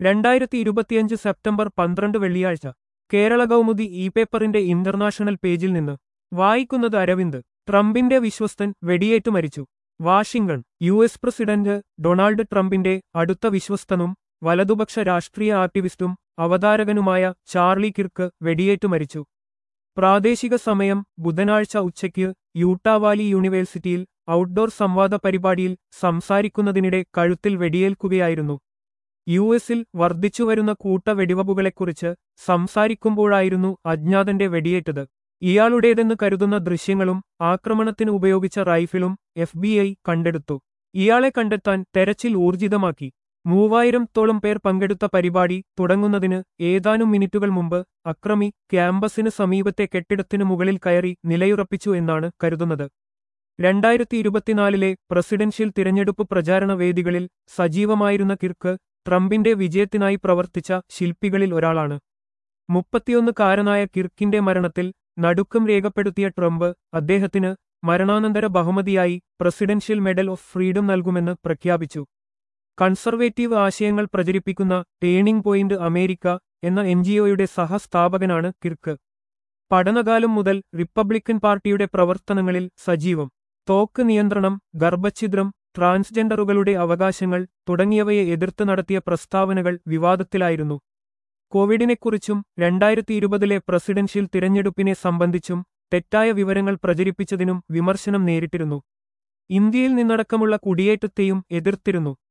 രണ്ടായിരത്തി ഇരുപത്തിയഞ്ച് സെപ്റ്റംബർ പന്ത്രണ്ട് വെള്ളിയാഴ്ച കേരള കൗമുദി ഇ പേപ്പറിന്റെ ഇന്റർനാഷണൽ പേജിൽ നിന്ന് വായിക്കുന്നത് അരവിന്ദ് ട്രംപിന്റെ വിശ്വസ്തൻ വെടിയേറ്റു മരിച്ചു Washington U S president Donald ട്രംപിന്റെ അടുത്ത വിശ്വസ്തനും വലതുപക്ഷ രാഷ്ട്രീയ ആക്ടിവിസ്റ്റും അവതാരകനുമായ ചാർലി കിർക്ക് വെടിയേറ്റു മരിച്ചു പ്രാദേശിക സമയം ബുധനാഴ്ച ഉച്ചയ്ക്ക് യൂട്ടാവാലി യൂണിവേഴ്സിറ്റിയിൽ ഔട്ട്ഡോർ സംവാദ പരിപാടിയിൽ സംസാരിക്കുന്നതിനിടെ കഴുത്തിൽ വെടിയേൽക്കുകയായിരുന്നു യു എസിൽ വർദ്ധിച്ചുവരുന്ന കൂട്ട വെടിവപ്പുകളെക്കുറിച്ച് സംസാരിക്കുമ്പോഴായിരുന്നു അജ്ഞാതന്റെ വെടിയേറ്റത് ഇയാളുടേതെന്ന് കരുതുന്ന ദൃശ്യങ്ങളും ആക്രമണത്തിന് ഉപയോഗിച്ച റൈഫിളും എഫ് ബി ഐ കണ്ടെടുത്തു ഇയാളെ കണ്ടെത്താൻ തെരച്ചിൽ ഊർജിതമാക്കി മൂവായിരത്തോളം പേർ പങ്കെടുത്ത പരിപാടി തുടങ്ങുന്നതിന് ഏതാനും മിനിറ്റുകൾ മുമ്പ് അക്രമി ക്യാമ്പസിന് സമീപത്തെ കെട്ടിടത്തിനു മുകളിൽ കയറി നിലയുറപ്പിച്ചു എന്നാണ് കരുതുന്നത് രണ്ടായിരത്തി ഇരുപത്തിനാലിലെ പ്രസിഡൻഷ്യൽ തിരഞ്ഞെടുപ്പ് പ്രചാരണ വേദികളിൽ സജീവമായിരുന്ന കിർക്ക് ട്രംപിന്റെ വിജയത്തിനായി പ്രവർത്തിച്ച ശില്പികളിൽ ഒരാളാണ് മുപ്പത്തിയൊന്നുകാരനായ കിർക്കിന്റെ മരണത്തിൽ നടുക്കം രേഖപ്പെടുത്തിയ ട്രംപ് അദ്ദേഹത്തിന് മരണാനന്തര ബഹുമതിയായി പ്രസിഡൻഷ്യൽ മെഡൽ ഓഫ് ഫ്രീഡം നൽകുമെന്ന് പ്രഖ്യാപിച്ചു കൺസർവേറ്റീവ് ആശയങ്ങൾ പ്രചരിപ്പിക്കുന്ന ടേണിംഗ് പോയിന്റ് അമേരിക്ക എന്ന എൻജിഒയുടെ സഹസ്ഥാപകനാണ് കിർക്ക് പഠനകാലം മുതൽ റിപ്പബ്ലിക്കൻ പാർട്ടിയുടെ പ്രവർത്തനങ്ങളിൽ സജീവം തോക്ക് നിയന്ത്രണം ഗർഭഛിദ്രം ട്രാൻസ്ജെൻഡറുകളുടെ അവകാശങ്ങൾ തുടങ്ങിയവയെ എതിർത്ത് നടത്തിയ പ്രസ്താവനകൾ വിവാദത്തിലായിരുന്നു കോവിഡിനെക്കുറിച്ചും രണ്ടായിരത്തി ഇരുപതിലെ പ്രസിഡൻഷ്യൽ തിരഞ്ഞെടുപ്പിനെ സംബന്ധിച്ചും തെറ്റായ വിവരങ്ങൾ പ്രചരിപ്പിച്ചതിനും വിമർശനം നേരിട്ടിരുന്നു ഇന്ത്യയിൽ നിന്നടക്കമുള്ള കുടിയേറ്റത്തെയും എതിർത്തിരുന്നു